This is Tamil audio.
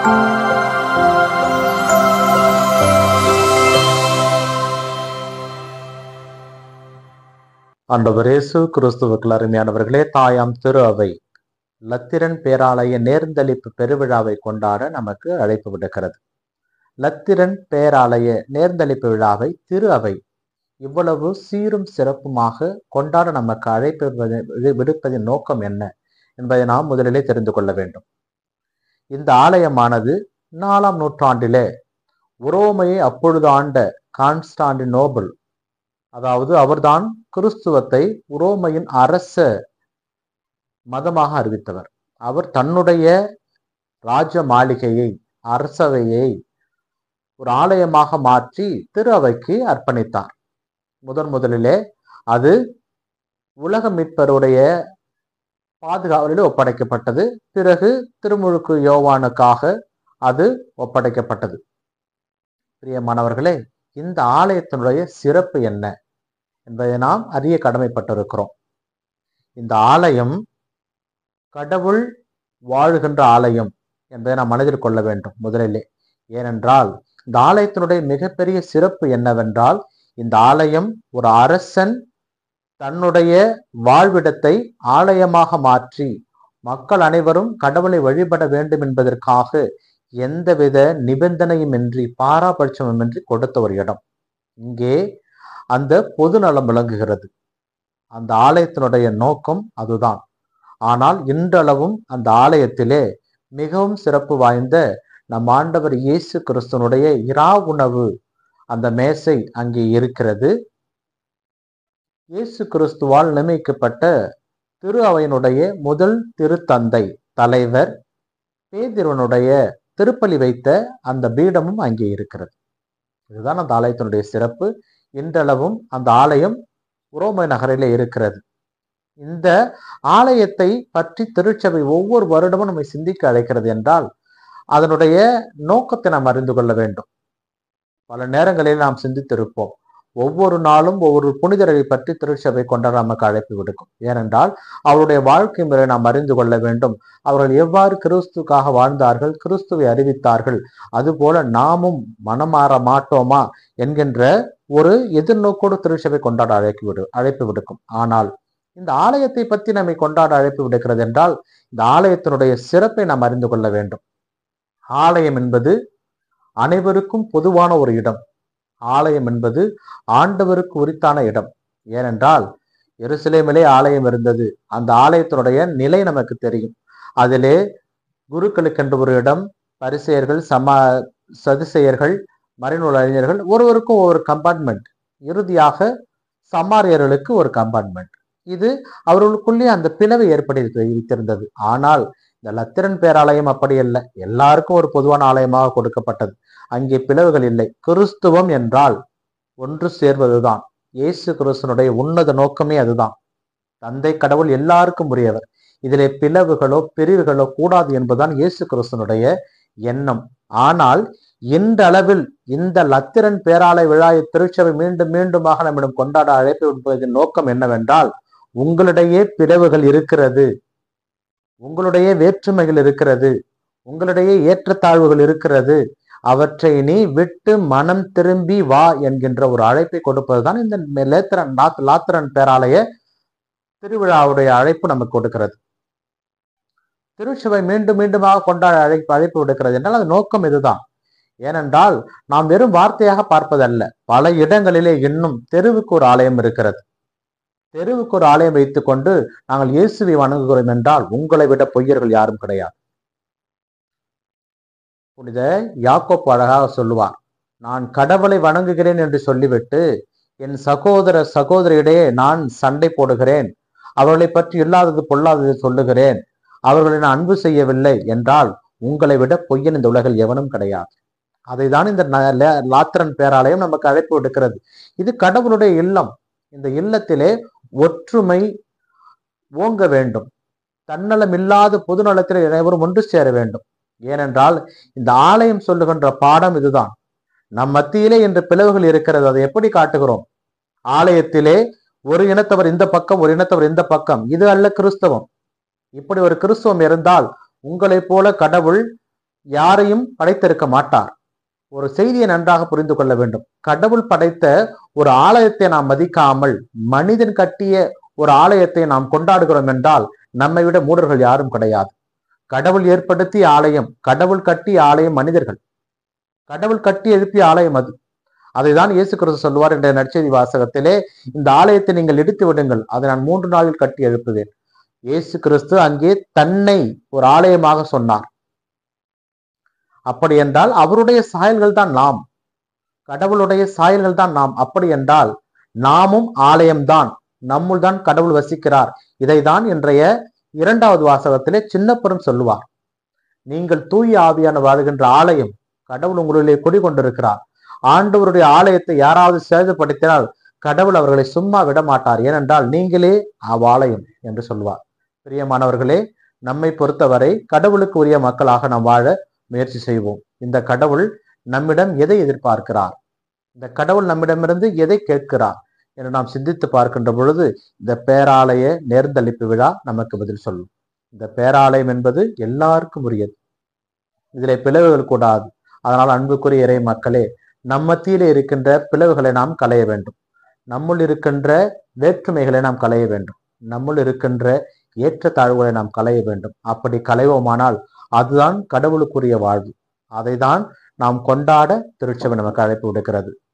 ஆண்டவர் இயேசு கிறிஸ்துவுக்குள் அருமையானவர்களே தாயாம் திரு அவை லத்திரன் பேராலய நேர்ந்தளிப்பு பெருவிழாவை கொண்டாட நமக்கு அழைப்பு விடுக்கிறது லத்திரன் பேராலய நேர்ந்தளிப்பு விழாவை திரு அவை இவ்வளவு சீரும் சிறப்புமாக கொண்டாட நமக்கு அழைப்பு விடு- விடுப்பதின் நோக்கம் என்ன என்பதை நாம் முதலிலே தெரிந்து கொள்ள வேண்டும் இந்த ஆலயமானது நாலாம் நூற்றாண்டிலே உரோமையை அப்பொழுது ஆண்ட கான்ஸ்டாண்டினோபிள் அதாவது அவர்தான் கிறிஸ்துவத்தை உரோமையின் அரச மதமாக அறிவித்தவர் அவர் தன்னுடைய ராஜ மாளிகையை அரசவையை ஒரு ஆலயமாக மாற்றி திரு அவைக்கு அர்ப்பணித்தார் முதன் முதலிலே அது உலக மீட்பருடைய பாதுகாவலில் ஒப்படைக்கப்பட்டது பிறகு திருமுழுக்கு யோவானுக்காக அது ஒப்படைக்கப்பட்டது பிரியமானவர்களே இந்த ஆலயத்தினுடைய சிறப்பு என்ன என்பதை நாம் அறிய கடமைப்பட்டிருக்கிறோம் இந்த ஆலயம் கடவுள் வாழுகின்ற ஆலயம் என்பதை நாம் மனதில் கொள்ள வேண்டும் முதலிலே ஏனென்றால் இந்த ஆலயத்தினுடைய மிகப்பெரிய சிறப்பு என்னவென்றால் இந்த ஆலயம் ஒரு அரசன் தன்னுடைய வாழ்விடத்தை ஆலயமாக மாற்றி மக்கள் அனைவரும் கடவுளை வழிபட வேண்டும் என்பதற்காக எந்தவித நிபந்தனையுமின்றி பாராபட்சமுமின்றி கொடுத்த ஒரு இடம் இங்கே அந்த பொது நலம் விளங்குகிறது அந்த ஆலயத்தினுடைய நோக்கம் அதுதான் ஆனால் இன்றளவும் அந்த ஆலயத்திலே மிகவும் சிறப்பு வாய்ந்த நம் ஆண்டவர் இயேசு கிறிஸ்துவனுடைய இரா உணவு அந்த மேசை அங்கே இருக்கிறது இயேசு கிறிஸ்துவால் நியமிக்கப்பட்ட திரு அவையினுடைய முதல் திருத்தந்தை தலைவர் பேதிருவனுடைய திருப்பலி வைத்த அந்த பீடமும் அங்கே இருக்கிறது இதுதான் அந்த ஆலயத்தினுடைய சிறப்பு இன்றளவும் அந்த ஆலயம் உரோமை நகரிலே இருக்கிறது இந்த ஆலயத்தை பற்றி திருச்சபை ஒவ்வொரு வருடமும் நம்மை சிந்திக்க அழைக்கிறது என்றால் அதனுடைய நோக்கத்தை நாம் அறிந்து கொள்ள வேண்டும் பல நேரங்களில் நாம் சிந்தித்திருப்போம் ஒவ்வொரு நாளும் ஒவ்வொரு புனிதரை பற்றி திருச்சபை கொண்டாட நமக்கு அழைப்பு விடுக்கும் ஏனென்றால் அவருடைய வாழ்க்கை முறை நாம் அறிந்து கொள்ள வேண்டும் அவர்கள் எவ்வாறு கிறிஸ்துக்காக வாழ்ந்தார்கள் கிறிஸ்துவை அறிவித்தார்கள் அதுபோல நாமும் மனமாற மாட்டோமா என்கின்ற ஒரு எதிர்நோக்கோடு திருச்சபை கொண்டாட அழைப்பு விடு அழைப்பு விடுக்கும் ஆனால் இந்த ஆலயத்தை பற்றி நம்மை கொண்டாட அழைப்பு விடுக்கிறது என்றால் இந்த ஆலயத்தினுடைய சிறப்பை நாம் அறிந்து கொள்ள வேண்டும் ஆலயம் என்பது அனைவருக்கும் பொதுவான ஒரு இடம் ஆலயம் என்பது ஆண்டவருக்கு உரித்தான இடம் ஏனென்றால் எருசலேமிலே ஆலயம் இருந்தது அந்த ஆலயத்தினுடைய நிலை நமக்கு தெரியும் அதிலே குருக்களுக்கென்று ஒரு இடம் பரிசெயர்கள் சமா சதுசெயர்கள் மறைநூல் அறிஞர்கள் ஒருவருக்கும் ஒவ்வொரு கம்பார்ட்மெண்ட் இறுதியாக சமாரியர்களுக்கு ஒரு கம்பார்ட்மெண்ட் இது அவர்களுக்குள்ளே அந்த பிளவு ஏற்படுத்தி வைத்திருந்தது ஆனால் இந்த லத்திரன் பேராலயம் அப்படி அல்ல எல்லாருக்கும் ஒரு பொதுவான ஆலயமாக கொடுக்கப்பட்டது அங்கே பிளவுகள் இல்லை கிறிஸ்துவம் என்றால் ஒன்று சேர்வதுதான் இயேசு கிறிஸ்துனுடைய உன்னத நோக்கமே அதுதான் தந்தை கடவுள் எல்லாருக்கும் உரியவர் இதிலே பிளவுகளோ பிரிவுகளோ கூடாது என்பதுதான் இயேசு கிறிஸ்துனுடைய எண்ணம் ஆனால் இன்றளவில் இந்த லத்திரன் பேராலய விழா திருச்சபை மீண்டும் மீண்டுமாக நம்மிடம் கொண்டாட அழைப்பு விடுப்பதன் நோக்கம் என்னவென்றால் உங்களிடையே பிளவுகள் இருக்கிறது உங்களுடைய வேற்றுமைகள் இருக்கிறது உங்களுடைய ஏற்றத்தாழ்வுகள் இருக்கிறது அவற்றை நீ விட்டு மனம் திரும்பி வா என்கின்ற ஒரு அழைப்பை கொடுப்பதுதான் இந்த லேத்திரன் லாத்- லாத்திரன் பேராலய திருவிழாவுடைய அழைப்பு நமக்கு கொடுக்கிறது திருச்சபை மீண்டும் மீண்டுமாக கொண்டாட அழைப்பு அழைப்பு விடுக்கிறது என்றால் அது நோக்கம் இதுதான் ஏனென்றால் நாம் வெறும் வார்த்தையாக பார்ப்பதல்ல பல இடங்களிலே இன்னும் தெருவுக்கு ஒரு ஆலயம் இருக்கிறது தெருவுக்கு ஒரு ஆலயம் வைத்துக்கொண்டு நாங்கள் இயேசுவை வணங்குகிறோம் என்றால் உங்களை விட பொய்யர்கள் யாரும் கிடையாது புனித யாக்கோப்பு அழகாக சொல்லுவார் நான் கடவுளை வணங்குகிறேன் என்று சொல்லிவிட்டு என் சகோதர சகோதரியிடையே நான் சண்டை போடுகிறேன் அவர்களை பற்றி இல்லாதது பொல்லாதது சொல்லுகிறேன் அவர்களை நான் அன்பு செய்யவில்லை என்றால் உங்களை விட பொய்யன் இந்த உலகில் எவனும் கிடையாது அதைதான் இந்த ந- லே- லாத்திரன் பேராலயம் நமக்கு அழைப்பு விடுக்கிறது இது கடவுளுடைய இல்லம் இந்த இல்லத்திலே ஒற்றுமை ஓங்க வேண்டும் தன்னலம் இல்லாத பொதுநலத்தில் அனைவரும் ஒன்று சேர வேண்டும் ஏனென்றால் இந்த ஆலயம் சொல்லுகின்ற பாடம் இதுதான் நம் மத்தியிலே இன்று பிளவுகள் இருக்கிறது அதை எப்படி காட்டுகிறோம் ஆலயத்திலே ஒரு இனத்தவர் இந்த பக்கம் ஒரு இனத்தவர் இந்த பக்கம் இது அல்ல கிறிஸ்தவம் இப்படி ஒரு கிறிஸ்தவம் இருந்தால் உங்களைப் போல கடவுள் யாரையும் படைத்திருக்க மாட்டார் ஒரு செய்தியை நன்றாக புரிந்து கொள்ள வேண்டும் கடவுள் படைத்த ஒரு ஆலயத்தை நாம் மதிக்காமல் மனிதன் கட்டிய ஒரு ஆலயத்தை நாம் கொண்டாடுகிறோம் என்றால் நம்மை விட மூடர்கள் யாரும் கிடையாது கடவுள் ஏற்படுத்திய ஆலயம் கடவுள் கட்டிய ஆலயம் மனிதர்கள் கடவுள் கட்டி எழுப்பிய ஆலயம் அது அதைதான் இயேசு கிறிஸ்து சொல்லுவார் என்ற நற்செய்தி வாசகத்திலே இந்த ஆலயத்தை நீங்கள் இடித்து விடுங்கள் அதை நான் மூன்று நாளில் கட்டி எழுப்புவேன் இயேசு கிறிஸ்து அங்கே தன்னை ஒரு ஆலயமாக சொன்னார் அப்படி என்றால் அவருடைய சாயல்கள் தான் நாம் கடவுளுடைய சாயல்கள் தான் நாம் அப்படி என்றால் நாமும் ஆலயம்தான் நம்முள் தான் கடவுள் வசிக்கிறார் இதைதான் இன்றைய இரண்டாவது வாசகத்திலே சின்னப்பெரும் சொல்லுவார் நீங்கள் தூய ஆவியான வாழ்கின்ற ஆலயம் கடவுள் உங்களிலே குடிகொண்டிருக்கிறார் ஆண்டவருடைய ஆலயத்தை யாராவது சேதப்படுத்தினால் கடவுள் அவர்களை சும்மா விட மாட்டார் ஏனென்றால் நீங்களே அவ்வாலயம் என்று சொல்வார் பிரியமானவர்களே நம்மை பொறுத்தவரை கடவுளுக்கு உரிய மக்களாக நாம் வாழ முயற்சி செய்வோம் இந்த கடவுள் நம்மிடம் எதை எதிர்பார்க்கிறார் இந்த கடவுள் நம்மிடமிருந்து எதை கேட்கிறார் என்று நாம் சிந்தித்து பார்க்கின்ற பொழுது இந்த பேராலய நேர்ந்தளிப்பு விழா நமக்கு பதில் சொல்லும் இந்த பேராலயம் என்பது எல்லாருக்கும் உரியது இதிலே பிளவுகள் கூடாது அதனால் அன்புக்குரிய இறை மக்களே நம் மத்தியிலே இருக்கின்ற பிளவுகளை நாம் களைய வேண்டும் நம்முள் இருக்கின்ற வேற்றுமைகளை நாம் களைய வேண்டும் நம்முள் இருக்கின்ற ஏற்ற தாழ்வுகளை நாம் களைய வேண்டும் அப்படி களைவோமானால் அதுதான் கடவுளுக்குரிய வாழ்வு அதைதான் நாம் கொண்டாட திருச்சபை நமக்கு அழைப்பு விடுக்கிறது